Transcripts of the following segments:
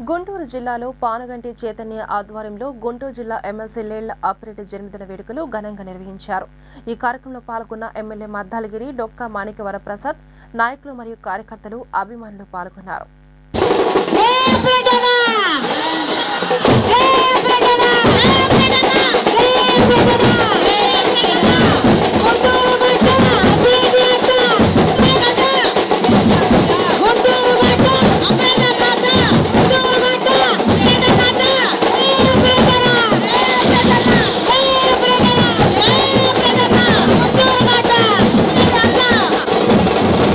గుంటూరు జిల్లాలో పానగంటి చైతన్య ఆధ్వర్యంలో గుంటూరు జిల్లా ఎమ్మెల్సీ లేళ్ల ఆపరేటర్ జన్మదిన వేడుకలు ఘనంగా నిర్వహించారు ఈ కార్యక్రమంలో పాల్గొన్న ఎమ్మెల్యే మద్దాలగిరి డొక్కా మాణిక్యవర ప్రసాద్ నాయకులు మరియు కార్యకర్తలు అభిమానులు పాల్గొన్నారు జయ ప్రకటన జయ ప్రకటన జయ ప్రకటన గుంటూరు గడ్డ అభివృద్ధి అడ్డ గుంటూరు గడ్డ అభివృద్ధి అడ్డ గుంటూరు గడ్డ అభివృద్ధి అడ్డ జయ ప్రకటన జయ ప్రకటన జయ ప్రకటన గుంటూరు గడ్డ అభివృద్ధి అడ్డ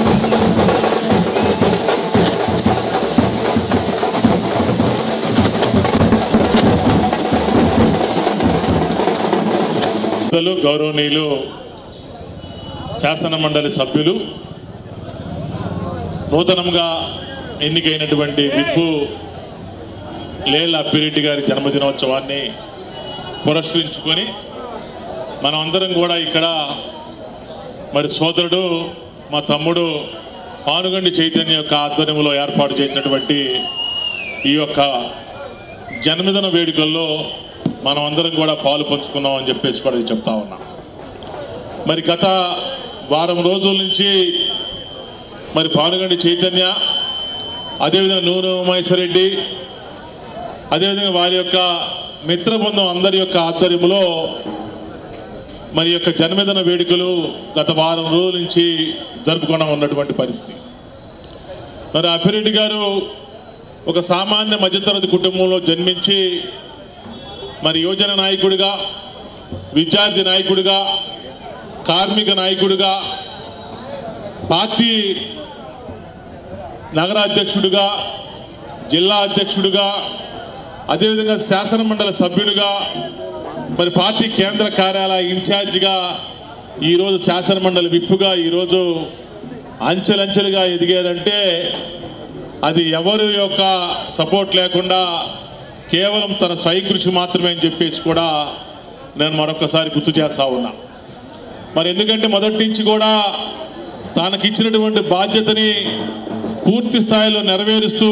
పెద్దలు గౌరవనీయులు శాసన మండలి సభ్యులు నూతనంగా ఎన్నికైనటువంటి విప్పు లేల అప్పిరెడ్డి గారి జన్మదినోత్సవాన్ని పురస్కరించుకొని మనం అందరం కూడా ఇక్కడ మరి సోదరుడు మా తమ్ముడు పానుగండి చైతన్య యొక్క ఆధ్వర్యంలో ఏర్పాటు చేసినటువంటి ఈ యొక్క జన్మదిన వేడుకల్లో మనం అందరం కూడా పాలు పంచుకున్నాం అని చెప్పేసి కూడా చెప్తా ఉన్నా మరి గత వారం రోజుల నుంచి మరి పానుగండి చైతన్య అదేవిధంగా నూనె ఉమేశ్వరెడ్డి అదేవిధంగా వారి యొక్క మిత్ర బృందం అందరి యొక్క ఆధ్వర్యంలో మరి యొక్క జన్మదిన వేడుకలు గత వారం రోజుల నుంచి జరుపుకోవడం ఉన్నటువంటి పరిస్థితి మరి అప్పిరెడ్డి గారు ఒక సామాన్య మధ్యతరగతి కుటుంబంలో జన్మించి మరి యువజన నాయకుడిగా విద్యార్థి నాయకుడిగా కార్మిక నాయకుడిగా పార్టీ నగర అధ్యక్షుడిగా జిల్లా అధ్యక్షుడిగా అదేవిధంగా శాసన మండలి సభ్యుడిగా మరి పార్టీ కేంద్ర కార్యాలయ ఇన్ఛార్జిగా ఈరోజు శాసన మండలి విప్పుగా ఈరోజు అంచెలంచెలుగా ఎదిగారంటే అది ఎవరి యొక్క సపోర్ట్ లేకుండా కేవలం తన స్వయం కృషి మాత్రమే అని చెప్పేసి కూడా నేను మరొకసారి గుర్తు చేస్తా ఉన్నా మరి ఎందుకంటే మొదటి నుంచి కూడా తనకిచ్చినటువంటి బాధ్యతని పూర్తి స్థాయిలో నెరవేరుస్తూ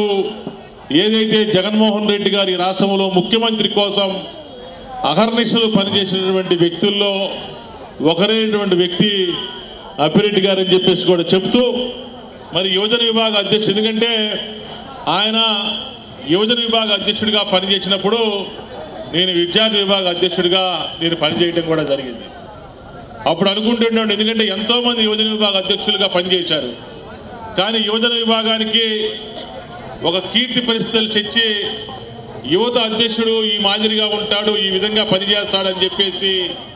ఏదైతే జగన్మోహన్ రెడ్డి గారి రాష్ట్రంలో ముఖ్యమంత్రి కోసం అహర్నిశలు పనిచేసినటువంటి వ్యక్తుల్లో ఒకరైనటువంటి వ్యక్తి అప్పిరెడ్డి గారు అని చెప్పేసి కూడా చెప్తూ మరి యువజన విభాగ అధ్యక్షుడు ఎందుకంటే ఆయన యువజన విభాగ అధ్యక్షుడిగా పనిచేసినప్పుడు నేను విద్యార్థి విభాగ అధ్యక్షుడిగా నేను పనిచేయడం కూడా జరిగింది అప్పుడు అనుకుంటున్నాను ఎందుకంటే ఎంతోమంది యువజన విభాగ అధ్యక్షులుగా పనిచేశారు కానీ యువజన విభాగానికి ఒక కీర్తి పరిస్థితులు తెచ్చి యువత అధ్యక్షుడు ఈ మాదిరిగా ఉంటాడు ఈ విధంగా పనిచేస్తాడని చెప్పేసి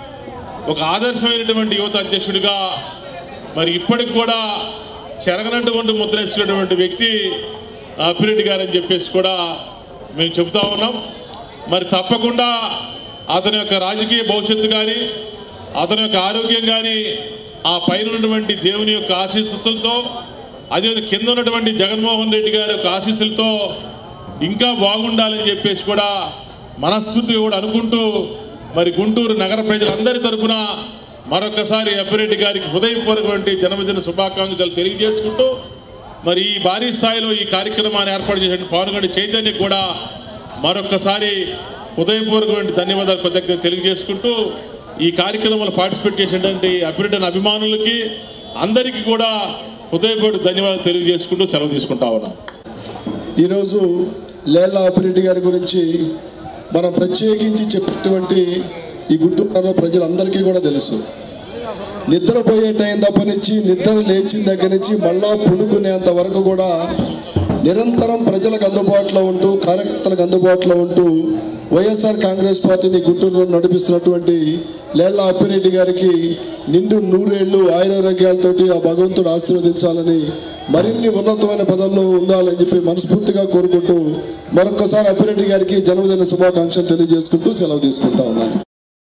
ఒక ఆదర్శమైనటువంటి యువత అధ్యక్షుడిగా మరి ఇప్పటికి కూడా చెరగనటువంటి ముద్రేసినటువంటి వ్యక్తి అప్పిరెడ్డి గారు అని చెప్పేసి కూడా మేము చెబుతా ఉన్నాం మరి తప్పకుండా అతని యొక్క రాజకీయ భవిష్యత్తు కానీ అతని యొక్క ఆరోగ్యం కానీ ఆ పైన ఉన్నటువంటి దేవుని యొక్క ఆశీస్సులతో అదేవిధంగా కింద ఉన్నటువంటి జగన్మోహన్ రెడ్డి గారి యొక్క ఆశీస్సులతో ఇంకా బాగుండాలని చెప్పేసి కూడా మనస్ఫూర్తిగా కూడా అనుకుంటూ మరి గుంటూరు నగర ప్రజలందరి తరపున మరొకసారి అప్పిరెడ్డి గారికి హృదయపూర్వకమైన జన్మదిన శుభాకాంక్షలు తెలియజేసుకుంటూ మరి ఈ భారీ స్థాయిలో ఈ కార్యక్రమాన్ని ఏర్పాటు చేసిన పాల్గొని చైతన్య కూడా మరొకసారి హృదయపూర్వకమైన ధన్యవాదాలు కృతజ్ఞతలు తెలియజేసుకుంటూ ఈ కార్యక్రమంలో పార్టిసిపేట్ చేసినటువంటి అభివృద్ధి అభిమానులకి అందరికీ కూడా హృదయపూర్వక ధన్యవాదాలు తెలియజేసుకుంటూ సెలవు తీసుకుంటా ఉన్నాం ఈరోజు లేళ్ల ఆపిరెడ్డి గారి గురించి మనం ప్రత్యేకించి చెప్పినటువంటి ఈ గుంటూరులో ప్రజలందరికీ కూడా తెలుసు నిద్రపోయే టైం తప్ప నుంచి నిద్ర లేచిన దగ్గర నుంచి మళ్ళా పునుకునేంత వరకు కూడా నిరంతరం ప్రజలకు అందుబాటులో ఉంటూ కార్యకర్తలకు అందుబాటులో ఉంటూ వైఎస్ఆర్ కాంగ్రెస్ పార్టీని గుంటూరులో నడిపిస్తున్నటువంటి లేళ్ల అప్పిరెడ్డి గారికి నిండు నూరేళ్లు ఆయురారోగ్యాలతోటి ఆ భగవంతుడు ఆశీర్వదించాలని మరిన్ని ఉన్నతమైన పదవుల్లో ఉండాలని చెప్పి మనస్ఫూర్తిగా కోరుకుంటూ మరొకసారి అప్పిరెడ్డి గారికి జన్మదిన శుభాకాంక్షలు తెలియజేసుకుంటూ సెలవు తీసుకుంటా ఉన్నాను